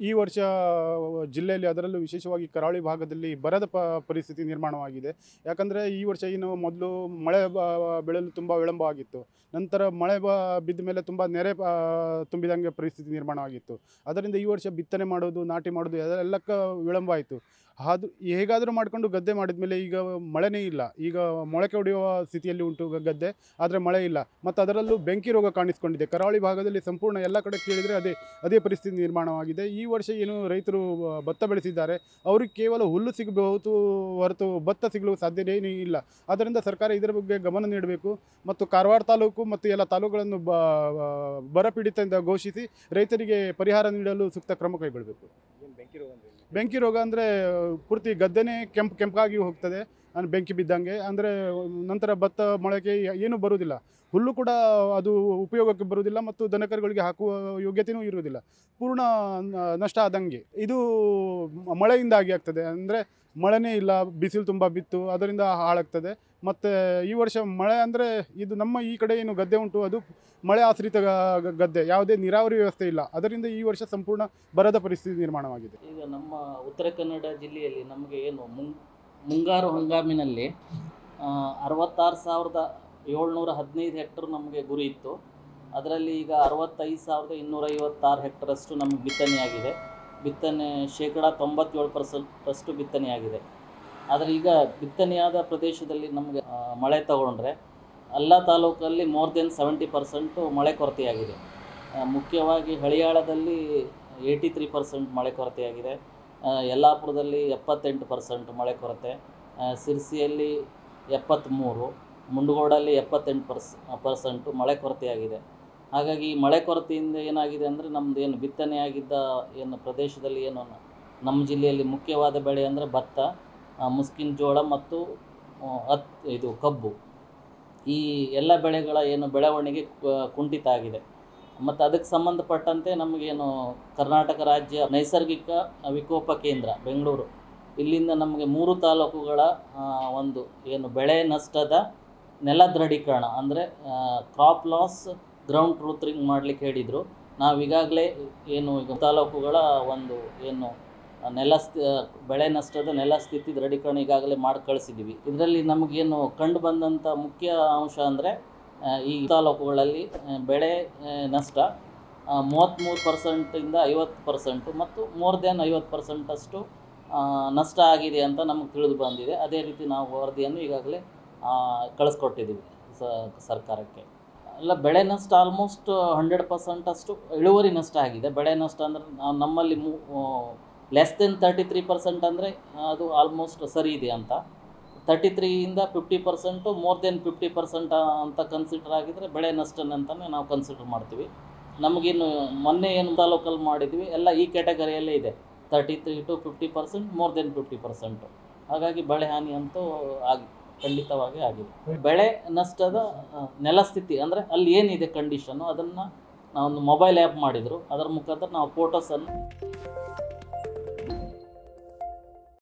ಈ ವರ್ಷ ಜಿಲ್ಲೆಯಲ್ಲಿ ಅದರಲ್ಲೂ ವಿಶೇಷವಾಗಿ ಕರಾವಳಿ ಭಾಗದಲ್ಲಿ ಬರದ ಪ ಪರಿಸ್ಥಿತಿ ನಿರ್ಮಾಣವಾಗಿದೆ ಯಾಕಂದರೆ ಈ ವರ್ಷ ಏನು ಮೊದಲು ಮಳೆ ಬ- ಬೀಳಲು ತುಂಬ ವಿಳಂಬ ಆಗಿತ್ತು ನಂತರ ಮಳೆ ಬ ಬಿದ್ದ ಮೇಲೆ ತುಂಬ ನೆರೆ ಆ, ತುಂಬಿದಂಗೆ ಪರಿಸ್ಥಿತಿ ನಿರ್ಮಾಣವಾಗಿತ್ತು ಅದರಿಂದ ಈ ವರ್ಷ ಬಿತ್ತನೆ ಮಾಡೋದು ನಾಟಿ ಮಾಡೋದು ಎಲ್ಲಕ್ಕ ವಿಳಂಬ ಆಯಿತು ಅದು ಹೇಗಾದರೂ ಮಾಡಿಕೊಂಡು ಗದ್ದೆ ಮಾಡಿದ ಮೇಲೆ ಈಗ ಮಳೆನೇ ಇಲ್ಲ ಈಗ ಮೊಳಕೆ ಹೊಡೆಯುವ ಸ್ಥಿತಿಯಲ್ಲಿ ಉಂಟು ಗ- ಗದ್ದೆ ಆದರೆ ಮಳೆ ಇಲ್ಲ ಮತ್ತು ಅದರಲ್ಲೂ ಬೆಂಕಿ ರೋಗ ಕಾಣಿಸ್ಕೊಂಡಿದೆ ಕರಾವಳಿ ಭಾಗದಲ್ಲಿ ಸಂಪೂರ್ಣ ಎಲ್ಲ ಕಡೆ ಕೇಳಿದರೆ ಅದೇ ಅದೇ ಪರಿಸ್ಥಿತಿ ನಿರ್ಮಾಣವಾಗಿದೆ ಈ ವರ್ಷ ಏನು ರೈತರು ಆ, ಭತ್ತ ಬೆಳೆಸಿದ್ದಾರೆ ಅವ್ರಿಗೆ ಕೇವಲ ಹುಲ್ಲು ಸಿಗಬಹುದು ಹೊರತು ಭತ್ತ ಸಿಗಲು ಸಾಧ್ಯತೆ ಏನೂ ಇಲ್ಲ ಆದ್ದರಿಂದ ಸರ್ಕಾರ ಇದರ ಬಗ್ಗೆ ಗಮನ ನೀಡಬೇಕು ಮತ್ತು ಕಾರವಾರ ತಾಲೂಕು ಮತ್ತು ಎಲ್ಲ ತಾಲೂಕುಗಳನ್ನು ಬ ಬರಪೀಡಿತದಿಂದ ಘೋಷಿಸಿ ರೈತರಿಗೆ ಪರಿಹಾರ ನೀಡಲು ಸೂಕ್ತ ಕ್ರಮ ಕೈಗೊಳ್ಳಬೇಕು ಬೆಂಕಿ ರೋಗ ಅಂದರೆ ಪೂರ್ತಿ ಗದ್ದೆನೇ ಕೆಂಪು ಕೆಂಪಾಗಿ ಹೋಗ್ತದೆ ಅಂದ್ರೆ ಬೆಂಕಿ ಬಿದ್ದಂಗೆ ಅಂದರೆ ನಂತರ ಭತ್ತ ಮೊಳಕೆ ಏನೂ ಬರುವುದಿಲ್ಲ ಹುಲ್ಲು ಕೂಡ ಅದು ಉಪಯೋಗಕ್ಕೆ ಬರುವುದಿಲ್ಲ ಮತ್ತು ದನಕರುಗಳಿಗೆ ಹಾಕುವ ಯೋಗ್ಯತೆಯೂ ಇರುವುದಿಲ್ಲ ಪೂರ್ಣ ನ- ನಷ್ಟ ಆದಂಗೆ ಇದು ಮ- ಮಳೆಯಿಂದಾಗಿ ಆಗ್ತದೆ ಅಂದರೆ ಮಳೆನೇ ಇಲ್ಲ ಬಿಸಿಲು ತುಂಬ ಬಿತ್ತು ಅದರಿಂದ ಹಾಳಾಗ್ತದೆ ಮತ್ತು ಈ ವರ್ಷ ಮಳೆ ಅಂದರೆ ಇದು ನಮ್ಮ ಈ ಕಡೆ ಏನು ಗದ್ದೆ ಉಂಟು ಅದು ಮಳೆ ಆಶ್ರಿತ ಗ- ಗ- ಗದ್ದೆ ಯಾವುದೇ ನೀರಾವರಿ ವ್ಯವಸ್ಥೆ ಇಲ್ಲ ಅದರಿಂದ ಈ ವರ್ಷ ಸಂಪೂರ್ಣ ಬರದ ಪರಿಸ್ಥಿತಿ ನಿರ್ಮಾಣವಾಗಿದೆ ಈಗ ನಮ್ಮ ಉತ್ತರ ಕನ್ನಡ ಜಿಲ್ಲೆಯಲ್ಲಿ ನಮಗೆ ಏನು ಮುಂ ಮುಂಗಾರು ಹಂಗಾಮಿನಲ್ಲಿ ಅರವತ್ತಾರು ಸಾವಿರದ ಏಳ್ನೂರ ಹದಿನೈದು ಹೆಕ್ಟರ್ ನಮಗೆ ಗುರಿ ಇತ್ತು ಅದರಲ್ಲಿ ಈಗ ಅರವತ್ತೈದು ಸಾವಿರದ ಇನ್ನೂರ ಐವತ್ತಾರು ಹೆಕ್ಟರಷ್ಟು ನಮಗೆ ಬಿತ್ತನೆಯಾಗಿದೆ ಬಿತ್ತನೆ ಶೇಕಡ ತೊಂಬತ್ತೇಳು ಪರ್ಸೆಂಟಷ್ಟು ಬಿತ್ತನೆಯಾಗಿದೆ ಆದರೆ ಈಗ ಬಿತ್ತನೆಯಾದ ಪ್ರದೇಶದಲ್ಲಿ ನಮಗೆ ಆ, ಮಳೆ ತಗೊಂಡ್ರೆ ಎಲ್ಲ ತಾಲೂಕಲ್ಲಿ ಮೋರ್ ದೆನ್ ಸೆವೆಂಟಿ ಪರ್ಸೆಂಟು ಮಳೆ ಕೊರತೆಯಾಗಿದೆ ಆ, ಮುಖ್ಯವಾಗಿ ಹಳಿಯಾಳದಲ್ಲಿ ಏಯ್ಟಿ ತ್ರೀ ಪರ್ಸೆಂಟ್ ಮಳೆ ಕೊರತೆಯಾಗಿದೆ ಆ, ಯಲ್ಲಾಪುರದಲ್ಲಿ ಎಪ್ಪತ್ತೆಂಟು ಪರ್ಸೆಂಟ್ ಮಳೆ ಕೊರತೆ ಆ, ಸಿರ್ಸಿಯಲ್ಲಿ ಎಪ್ಪತ್ತ್ಮೂರು ಮುಂಡಗೋಡಲ್ಲಿ ಎಪ್ಪತ್ತೆಂಟು ಪರ್ಸ್ ಪರ್ಸೆಂಟು ಮಳೆ ಕೊರತೆಯಾಗಿದೆ ಹಾಗಾಗಿ ಈ ಮಳೆ ಕೊರತೆಯಿಂದ ಏನಾಗಿದೆ ಅಂದರೆ ನಮ್ಮದು ಏನು ಬಿತ್ತನೆಯಾಗಿದ್ದ ಏನು ಪ್ರದೇಶದಲ್ಲಿ ಏನು ನ- ನಮ್ಮ ಜಿಲ್ಲೆಯಲ್ಲಿ ಮುಖ್ಯವಾದ ಬೆಳೆ ಅಂದರೆ ಭತ್ತ ಆ, ಮುಸ್ಕಿನ ಜೋಳ ಮತ್ತು ಆ, ಹತ್ ಇದು ಕಬ್ಬು ಈ ಎಲ್ಲ ಬೆಳೆಗಳ ಏನು ಬೆಳವಣಿಗೆ ಕು- ಕುಂಠಿತ ಆಗಿದೆ ಮತ್ತು ಅದಕ್ಕೆ ಸಂಬಂಧಪಟ್ಟಂತೆ ನಮಗೇನು ಕರ್ನಾಟಕ ರಾಜ್ಯ ನೈಸರ್ಗಿಕ ವಿಕೋಪ ಕೇಂದ್ರ ಬೆಂಗಳೂರು ಇಲ್ಲಿಂದ ನಮಗೆ ಮೂರು ತಾಲೂಕುಗಳ ಆ, ಒಂದು ಏನು ಬೆಳೆ ನಷ್ಟದ ನೆಲ ದೃಢೀಕರಣ ಅಂದರೆ ಕ್ರಾಪ್ ಲಾಸ್ ಗ್ರೌಂಡ್ ಟ್ರೂತ್ರಿಂಗ್ ಮಾಡಲಿಕ್ಕೆ ಹೇಳಿದರು ನಾವು ಈಗಾಗಲೇ ಏನು ಈಗ ತಾಲೂಕುಗಳ ಒಂದು ಏನು ನೆಲ ಸ್ಥಿ- ಬೆಳೆ ನಷ್ಟದ ನೆಲ ಸ್ಥಿತಿ ದೃಢೀಕರಣ ಈಗಾಗಲೇ ಮಾಡಿ ಕಳಿಸಿದ್ದೀವಿ ಇದರಲ್ಲಿ ನಮಗೇನು ಕಂಡು ಬಂದಂಥ ಮುಖ್ಯ ಅಂಶ ಅಂದರೆ ಈ ತಾಲೂಕುಗಳಲ್ಲಿ ಆ, ಬೆಳೆ ಆ, ನಷ್ಟ ಮೂವತ್ತ್ಮೂರು ಪರ್ಸೆಂಟಿಂದ ಐವತ್ತು ಪರ್ಸೆಂಟು ಮತ್ತು ಮೋರ್ ದೆನ್ ಐವತ್ತು ಪರ್ಸೆಂಟಷ್ಟು ನಷ್ಟ ಆಗಿದೆ ಅಂತ ನಮಗೆ ತಿಳಿದು ಬಂದಿದೆ ಅದೇ ರೀತಿ ನಾವು ವರದಿಯನ್ನು ಈಗಾಗಲೇ ಆ, ಕಳಿಸ್ಕೊಟ್ಟಿದ್ದೀವಿ ಸ ಸರ್ಕಾರಕ್ಕೆ ಅಲ್ಲ ಬೆಳೆ ನಷ್ಟ ಆಲ್ಮೋಸ್ಟ್ ಹಂಡ್ರೆಡ್ ಪರ್ಸೆಂಟ್ ಅಷ್ಟು ಇಳುವರಿ ನಷ್ಟ ಆಗಿದೆ ಬೆಳೆ ನಷ್ಟ ಅಂದರೆ ನಾವು ನಮ್ಮಲ್ಲಿ ಮೂ less than thirty three percent ಅಂದರೆ ಅದು ಆಲ್ಮೋಸ್ಟ್ ಸರಿ ಇದೆ ಅಂತ ತರ್ಟಿ ತ್ರೀಯಿಂದ fifty percent more than fifty percent ಅಂತ ಕನ್ಸಿಡರ್ ಆಗಿದರೆ ಬೆಳೆ ನಷ್ಟ ಅಂತಲೇ ನಾವು ಕನ್ಸಿಡರ್ ಮಾಡ್ತೀವಿ ನಮಗಿನ್ನು ಮೊನ್ನೆ ಏನು ತಾಲೂಕಲ್ಲಿ ಮಾಡಿದ್ವಿ ಎಲ್ಲ ಈ ಕ್ಯಾಟಗರಿಯಲ್ಲೇ ಇದೆ thirty three to fifty percent more than fifty percent ಹಾಗಾಗಿ ಬೆಳೆ ಹಾನಿ ಅಂತೂ ಆಗಿ ಖಂಡಿತವಾಗಿ ಆಗಿದೆ ಬೆಳೆ ನಷ್ಟದ ಆ, ನೆಲಸ್ಥಿತಿ ಅಂದರೆ ಅಲ್ಲಿ ಏನಿದೆ ಕಂಡೀಷನ್ನು ಅದನ್ನು ನಾವೊಂದು ಮೊಬೈಲ್ ಆ್ಯಪ್ ಮಾಡಿದರು ಅದರ ಮುಖಾಂತರ ನಾವು ಫೋಟೋಸನ್ನು